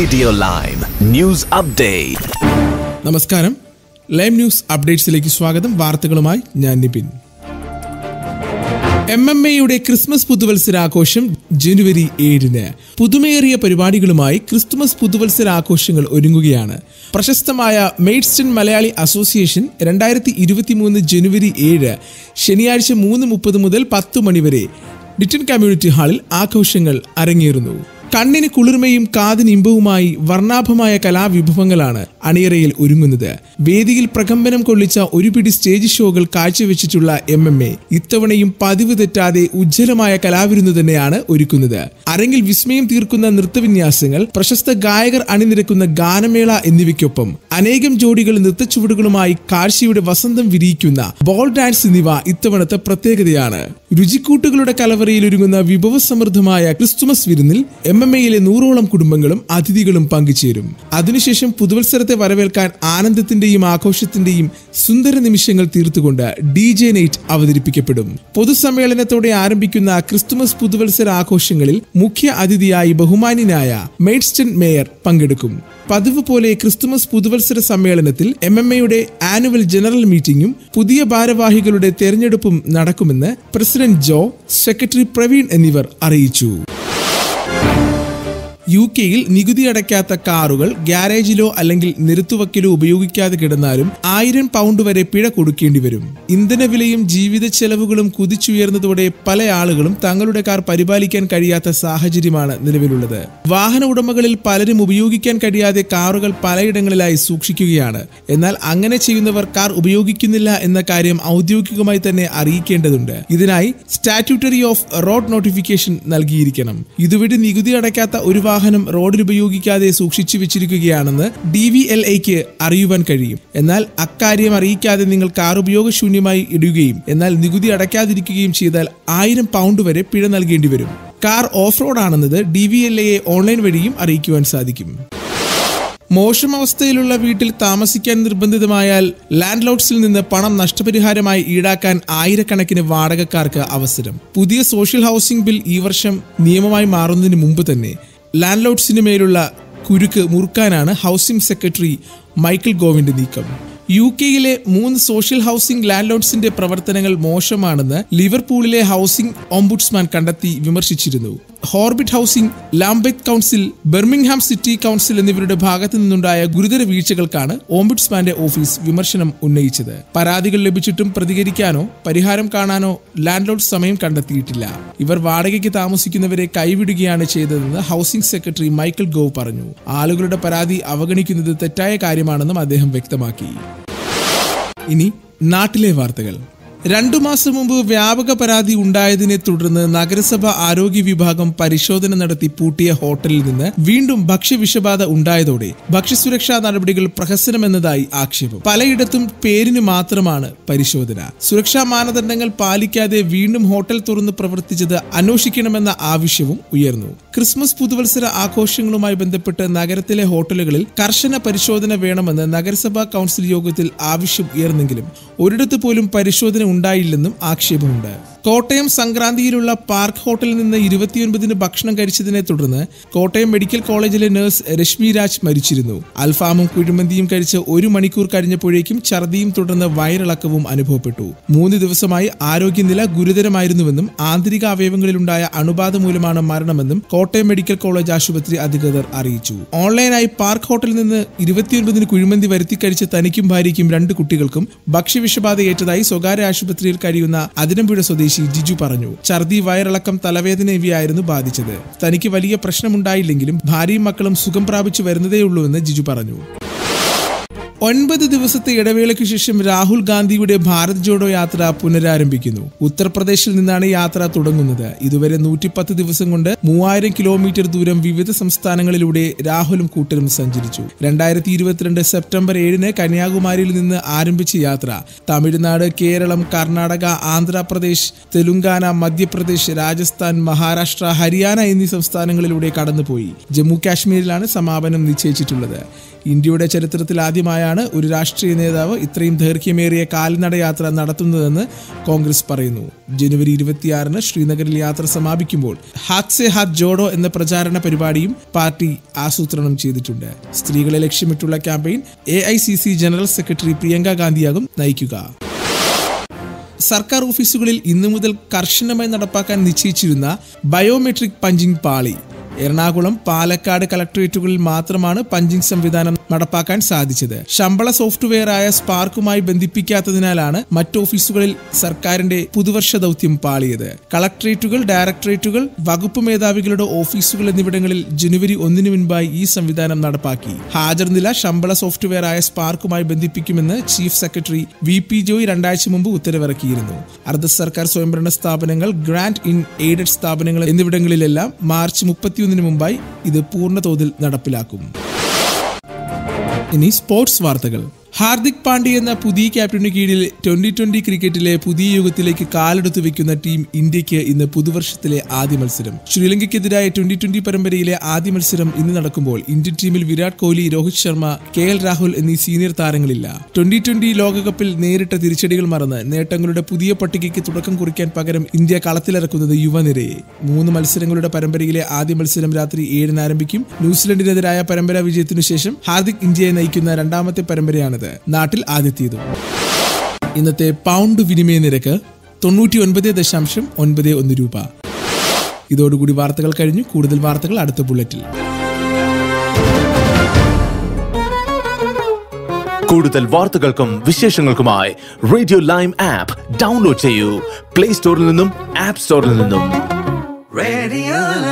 Radio Lime News Update. നമസ്കാരം Lime News അപ്ഡേറ്റ്സിലേക്ക് സ്വാഗതം വാർത്തകളുമായി ഞാൻ നിപിൻ എം എം എയുടെ ക്രിസ്മസ് പുതുവത്സരാഘോഷം ജനുവരി ഏഴിന് പുതുമയേറിയ പരിപാടികളുമായി ക്രിസ്തുമസ് പുതുവത്സരാഘോഷങ്ങൾ ഒരുങ്ങുകയാണ് പ്രശസ്തമായ മെയ്ഡ്സ്റ്റൺ മലയാളി അസോസിയേഷൻ രണ്ടായിരത്തി ഇരുപത്തിമൂന്ന് ജനുവരി ഏഴ് ശനിയാഴ്ച മൂന്ന് മുപ്പത് മുതൽ പത്ത് മണിവരെ ഡിറ്റൻ കമ്മ്യൂണിറ്റി ഹാളിൽ ആഘോഷങ്ങൾ അരങ്ങേറുന്നു കണ്ണിന് കുളിർമയും കാതിന് ഇമ്പവുമായി വർണ്ണാഭമായ കലാവിഭവങ്ങളാണ് അണിയറയിൽ ഒരുങ്ങുന്നത് വേദിയിൽ പ്രകമ്പനം കൊള്ളിച്ച ഒരു പിടി സ്റ്റേജ് ഷോകൾ കാഴ്ചവെച്ചിട്ടുള്ള എം എം എ ഇത്തവണയും പതിവ് തെറ്റാതെ ഉജ്ജ്വലമായ കലാവിരുന്ന് തന്നെയാണ് ഒരുക്കുന്നത് അരങ്ങിൽ വിസ്മയം തീർക്കുന്ന നൃത്തവിന്യാസങ്ങൾ പ്രശസ്ത ഗായകർ അണിനിരക്കുന്ന ഗാനമേള എന്നിവയ്ക്കൊപ്പം അനേകം ജോഡികൾ നൃത്തച്ചുവടുകളുമായി കാഴ്ചയുടെ വസന്തം വിരിയിക്കുന്ന ബോൾ ഡാൻസ് എന്നിവ ഇത്തവണത്തെ പ്രത്യേകതയാണ് രുചിക്കൂട്ടുകളുടെ കലവറയിൽ ഒരുങ്ങുന്ന വിഭവസമൃദ്ധമായ ക്രിസ്തുമസ് വിരുന്നിൽ എം എം എയിലെ നൂറോളം കുടുംബങ്ങളും അതിഥികളും പങ്കുചേരും അതിനുശേഷം പുതുവത്സരത്തെ വരവേൽക്കാൻ ആനന്ദത്തിന്റെയും ആഘോഷത്തിന്റെയും സുന്ദര നിമിഷങ്ങൾ തീർത്തുകൊണ്ട് ഡി ജെ നൈറ്റ് അവതരിപ്പിക്കപ്പെടും പൊതുസമ്മേളനത്തോടെ ആരംഭിക്കുന്ന ക്രിസ്തുമസ് പുതുവത്സര ആഘോഷങ്ങളിൽ മുഖ്യ അതിഥിയായി ബഹുമാന്യനായ മെയ്ഡ്സ്റ്റൺ മേയർ പങ്കെടുക്കും പതിവ് പോലെ ക്രിസ്തുമസ് പുതുവത്സര സമ്മേളനത്തിൽ എം എം എയുടെ ആനുവൽ ജനറൽ മീറ്റിംഗും പുതിയ ഭാരവാഹികളുടെ തെരഞ്ഞെടുപ്പും നടക്കുമെന്ന് പ്രസിഡന്റ് ജോ സെക്രട്ടറി പ്രവീൺ എന്നിവർ അറിയിച്ചു യു കെയിൽ നികുതി അടയ്ക്കാത്ത കാറുകൾ ഗ്യാരേജിലോ അല്ലെങ്കിൽ നിരത്തുവക്കിലോ ഉപയോഗിക്കാതെ കിടന്നാലും ആയിരം പൗണ്ട് വരെ പിഴ കൊടുക്കേണ്ടി വരും ഇന്ധനവിലയും ജീവിത ചെലവുകളും കുതിച്ചുയർന്നതോടെ പല ആളുകളും തങ്ങളുടെ കാർ പരിപാലിക്കാൻ കഴിയാത്ത സാഹചര്യമാണ് നിലവിലുള്ളത് വാഹന ഉടമകളിൽ പലരും ഉപയോഗിക്കാൻ കഴിയാതെ കാറുകൾ പലയിടങ്ങളിലായി സൂക്ഷിക്കുകയാണ് എന്നാൽ അങ്ങനെ ചെയ്യുന്നവർ കാർ ഉപയോഗിക്കുന്നില്ല എന്ന കാര്യം ഔദ്യോഗികമായി തന്നെ അറിയിക്കേണ്ടതുണ്ട് ഇതിനായി സ്റ്റാറ്റ്യൂട്ടറി ഓഫ് റോഡ് നോട്ടിഫിക്കേഷൻ നൽകിയിരിക്കണം ഇതുവഴി നികുതി അടയ്ക്കാത്ത ഒരു വാഹനം റോഡിൽ ഉപയോഗിക്കാതെ സൂക്ഷിച്ചു വെച്ചിരിക്കുകയാണെന്ന് ഡി വി എൽ എക്ക് അറിയുവാൻ കഴിയും എന്നാൽ അക്കാര്യം അറിയിക്കാതെ നിങ്ങൾ കാർ ഉപയോഗശൂന്യമായി ഇടുകയും എന്നാൽ നികുതി അടയ്ക്കാതിരിക്കുകയും ചെയ്താൽ ആയിരം പൗണ്ട് വരെ പിഴ നൽകേണ്ടി വരും കാർ ഓഫ് റോഡ് ആണെന്നത് ഡി വി എൽ എയെ ഓൺലൈൻ വഴിയും അറിയിക്കുവാൻ സാധിക്കും മോശം അവസ്ഥയിലുള്ള വീട്ടിൽ താമസിക്കാൻ നിർബന്ധിതമായാൽ ലാൻഡ് ലോഡ്സിൽ നിന്ന് പണം നഷ്ടപരിഹാരമായി ഈടാക്കാൻ ആയിരക്കണക്കിന് വാടകക്കാർക്ക് അവസരം പുതിയ സോഷ്യൽ ഹൗസിംഗ് ബിൽ ഈ വർഷം നിയമമായി മാറുന്നതിന് മുമ്പ് തന്നെ ലാൻഡ് ലോഡ്സിന് മേലുള്ള കുരുക്ക് മുറുക്കാനാണ് ഹൗസിംഗ് സെക്രട്ടറി മൈക്കിൾ ഗോവിന്റെ നീക്കം യു കെയിലെ മൂന്ന് സോഷ്യൽ ഹൗസിംഗ് ലാൻഡ് ലോഡ്സിന്റെ പ്രവർത്തനങ്ങൾ മോശമാണെന്ന് ലിവർപൂളിലെ ഹൗസിംഗ് ഓംബുഡ്സ്മാൻ കണ്ടെത്തി വിമർശിച്ചിരുന്നു Orbit housing Lambeth council Birmingham city council എന്നിവരുടെ ഭാഗത്തു നിന്നുണ്ടായ ഗുരുതര വീഴ്ചകൾക്കാണ് ഓംബുഡ്സ്മാന്റെ ഓഫീസ് വിമർശനം ഉന്നയിച്ചത് പരാതികൾ ലഭിച്ചിട്ടും പ്രതികരിക്കാനോ പരിഹാരം കാണാനോ ലാൻഡ് ലോഡ് സമയം കണ്ടെത്തിയിട്ടില്ല ഇവർ വാടകയ്ക്ക് താമസിക്കുന്നവരെ കൈവിടുകയാണ് ചെയ്തതെന്ന് ഹൗസിംഗ് സെക്രട്ടറി മൈക്കിൾ ഗോവ് പറഞ്ഞു ആളുകളുടെ പരാതി അവഗണിക്കുന്നത് തെറ്റായ കാര്യമാണെന്നും അദ്ദേഹം വ്യക്തമാക്കി ഇനി നാട്ടിലെ വാർത്തകൾ രണ്ടു മാസം മുമ്പ് വ്യാപക പരാതി ഉണ്ടായതിനെ തുടർന്ന് നഗരസഭ ആരോഗ്യ വിഭാഗം പരിശോധന നടത്തി പൂട്ടിയ ഹോട്ടലിൽ നിന്ന് വീണ്ടും ഭക്ഷ്യവിഷബാധ ഉണ്ടായതോടെ ഭക്ഷ്യസുരക്ഷാ നടപടികൾ പ്രഹസനമെന്നതായി ആക്ഷേപം പലയിടത്തും പേരിന് മാത്രമാണ് പരിശോധന സുരക്ഷാ മാനദണ്ഡങ്ങൾ പാലിക്കാതെ വീണ്ടും ഹോട്ടൽ തുറന്ന് പ്രവർത്തിച്ചത് അന്വേഷിക്കണമെന്ന ആവശ്യവും ഉയർന്നു ക്രിസ്മസ് പുതുവത്സര ആഘോഷങ്ങളുമായി ബന്ധപ്പെട്ട് നഗരത്തിലെ ഹോട്ടലുകളിൽ കർശന പരിശോധന വേണമെന്ന് നഗരസഭാ കൗൺസിൽ യോഗത്തിൽ ആവശ്യം ഉയർന്നെങ്കിലും ഒരിടത്ത് പോലും പരിശോധന ഉണ്ടായില്ലെന്നും ആക്ഷേപമുണ്ട് കോട്ടയം സംക്രാന്തിയിലുള്ള പാർക്ക് ഹോട്ടലിൽ നിന്ന് ഇരുപത്തിയൊൻപതിന് ഭക്ഷണം കഴിച്ചതിനെ തുടർന്ന് കോട്ടയം മെഡിക്കൽ കോളേജിലെ നഴ്സ് രശ്മി രാജ് മരിച്ചിരുന്നു അൽഫാമും കുഴിമന്തിയും കഴിച്ച് ഒരു മണിക്കൂർ കഴിഞ്ഞപ്പോഴേക്കും ഛർദിയും തുടർന്ന് വയറിളക്കവും അനുഭവപ്പെട്ടു മൂന്ന് ദിവസമായി ആരോഗ്യനില ഗുരുതരമായിരുന്നുവെന്നും ആന്തരിക അവയവങ്ങളിലുണ്ടായ അണുബാധ മൂലമാണ് മരണമെന്നും കോട്ടയം മെഡിക്കൽ കോളേജ് ആശുപത്രി അധികൃതർ അറിയിച്ചു ഓൺലൈനായി പാർക്ക് ഹോട്ടലിൽ നിന്ന് ഇരുപത്തിയൊൻപതിന് കുഴിമന്തി വരുത്തി കഴിച്ച തനിക്കും ഭാര്യയ്ക്കും രണ്ട് കുട്ടികൾക്കും ഭക്ഷ്യവിഷബാധയേറ്റതായി സ്വകാര്യ ആശുപത്രിയിൽ കഴിയുന്ന അതിരമ്പുഴ സ്വദേശി ജിജു പറഞ്ഞു ഛർദി വയറിളക്കം തലവേദന എന്നിവയായിരുന്നു ബാധിച്ചത് തനിക്ക് വലിയ പ്രശ്നമുണ്ടായില്ലെങ്കിലും ഭാര്യയും മക്കളും സുഖം പ്രാപിച്ചു വരുന്നതേയുള്ളൂവെന്ന് ജിജു പറഞ്ഞു ഒൻപത് ദിവസത്തെ ഇടവേളയ്ക്ക് ശേഷം രാഹുൽ ഗാന്ധിയുടെ ഭാരത് ജോഡോ യാത്ര പുനരാരംഭിക്കുന്നു ഉത്തർപ്രദേശിൽ നിന്നാണ് യാത്ര തുടങ്ങുന്നത് ഇതുവരെ നൂറ്റിപ്പത്ത് ദിവസം കൊണ്ട് മൂവായിരം കിലോമീറ്റർ ദൂരം വിവിധ സംസ്ഥാനങ്ങളിലൂടെ രാഹുലും കൂട്ടരും സഞ്ചരിച്ചു രണ്ടായിരത്തി ഇരുപത്തിരണ്ട് സെപ്റ്റംബർ ഏഴിന് കന്യാകുമാരിയിൽ നിന്ന് ആരംഭിച്ച യാത്ര തമിഴ്നാട് കേരളം കർണാടക ആന്ധ്രാപ്രദേശ് തെലുങ്കാന മധ്യപ്രദേശ് രാജസ്ഥാൻ മഹാരാഷ്ട്ര ഹരിയാന എന്നീ സംസ്ഥാനങ്ങളിലൂടെ കടന്നുപോയി ജമ്മു കാശ്മീരിലാണ് സമാപനം നിശ്ചയിച്ചിട്ടുള്ളത് ഇന്ത്യയുടെ ചരിത്രത്തിൽ ആദ്യമായാണ് ഒരു രാഷ്ട്രീയ നേതാവ് ഇത്രയും ദൈർഘ്യമേറിയ കാൽനട യാത്ര നടത്തുന്നതെന്ന് കോൺഗ്രസ് പറയുന്നു ജനുവരി ഇരുപത്തിയാറിന് ശ്രീനഗറിൽ യാത്ര സമാപിക്കുമ്പോൾ ഹാത്ത് സെ ഹാത്ത് ജോഡോ എന്ന പ്രചാരണ പരിപാടിയും പാർട്ടി ആസൂത്രണം ചെയ്തിട്ടുണ്ട് സ്ത്രീകളെ ലക്ഷ്യമിട്ടുള്ള campaign A general secretary Priyanka ഗാന്ധിയാകും നയിക്കുക സർക്കാർ ഓഫീസുകളിൽ ഇന്നു മുതൽ കർശനമായി നടപ്പാക്കാൻ നിശ്ചയിച്ചിരുന്ന ബയോമെട്രിക് പഞ്ചിംഗ് പാളി എറണാകുളം പാലക്കാട് കളക്ടറേറ്റുകളിൽ മാത്രമാണ് പഞ്ചിംഗ് സംവിധാനം നടപ്പാക്കാൻ സാധിച്ചത് ശമ്പള സോഫ്റ്റ്വെയറായ സ്പാർക്കുമായി ബന്ധിപ്പിക്കാത്തതിനാലാണ് മറ്റ് ഓഫീസുകളിൽ സർക്കാരിന്റെ പുതുവർഷ ദൗത്യം പാളിയത് കളക്ടറേറ്റുകൾ ഡയറക്ടറേറ്റുകൾ വകുപ്പ് മേധാവികളുടെ ഓഫീസുകൾ എന്നിവിടങ്ങളിൽ ജനുവരി ഒന്നിനു മുൻപായി ഈ സംവിധാനം നടപ്പാക്കി ഹാജർ നില ശമ്പള സോഫ്റ്റ്വെയറായ സ്പാർക്കുമായി ബന്ധിപ്പിക്കുമെന്ന് chief secretary V P Joy രണ്ടാഴ്ച മുമ്പ് ഉത്തരവിറക്കിയിരുന്നു അർദ്ധ സർക്കാർ സ്വയംഭരണ സ്ഥാപനങ്ങൾ ഗ്രാന്റ് ഇൻ എയ്ഡഡ് സ്ഥാപനങ്ങൾ എന്നിവിടങ്ങളിലെല്ലാം മാർച്ച് മുപ്പത്തിയൊന്നിന് മുമ്പായി ഇത് പൂർണ്ണതോതിൽ നടപ്പിലാക്കും ഇനി സ്പോർട്സ് വാർത്തകൾ ഹാർദിക് പാണ്ഡ്യ എന്ന പുതിയ ക്യാപ്റ്റന് കീഴിൽ ട്വന്റി ട്വന്റി ക്രിക്കറ്റിലെ പുതിയ യുഗത്തിലേക്ക് കാലെടുത്തു വെക്കുന്ന ടീം ഇന്ത്യക്ക് ഇന്ന് പുതുവർഷത്തിലെ ആദ്യ മത്സരം ശ്രീലങ്കയ്ക്കെതിരായ ട്വന്റി ട്വന്റി പരമ്പരയിലെ ആദ്യ മത്സരം ഇന്ന് നടക്കുമ്പോൾ ഇന്ത്യൻ ടീമിൽ വിരാട് കോഹ്ലി രോഹിത് ശർമ്മ കെ എൽ രാഹുൽ എന്നീ സീനിയർ താരങ്ങളില്ല ട്വന്റി ട്വന്റി ലോകകപ്പിൽ നേരിട്ട തിരിച്ചടികൾ മറന്ന് നേട്ടങ്ങളുടെ പുതിയ പട്ടികയ്ക്ക് തുടക്കം കുറിക്കാൻ പകരം ഇന്ത്യ കളത്തിലിറക്കുന്നത് യുവനിരയെ മൂന്ന് മത്സരങ്ങളുടെ പരമ്പരയിലെ ആദ്യ മത്സരം രാത്രി ഏഴിന് ആരംഭിക്കും ന്യൂസിലൻഡിനെതിരായ പരമ്പര വിജയത്തിനു ശേഷം ഹാർദിക് ഇന്ത്യയെ നയിക്കുന്ന രണ്ടാമത്തെ പരമ്പരയാണിത് നാട്ടിൽ ആദ്യത്തേതും ഇന്നത്തെ പൗണ്ട് വിനിമയ നിരക്ക് തൊണ്ണൂറ്റി ഒൻപത് ദശാംശം ഒൻപത് ഒന്ന് രൂപ ഇതോടുകൂടി വാർത്തകൾ കഴിഞ്ഞു കൂടുതൽ വാർത്തകൾ അടുത്ത ബുള്ളറ്റിൽ കൂടുതൽ വാർത്തകൾക്കും വിശേഷങ്ങൾക്കുമായി റേഡിയോ ലൈം ആപ്പ് ഡൗൺലോഡ് ചെയ്യൂ പ്ലേ സ്റ്റോറിൽ നിന്നും ആപ്പ് സ്റ്റോറിൽ നിന്നും Radio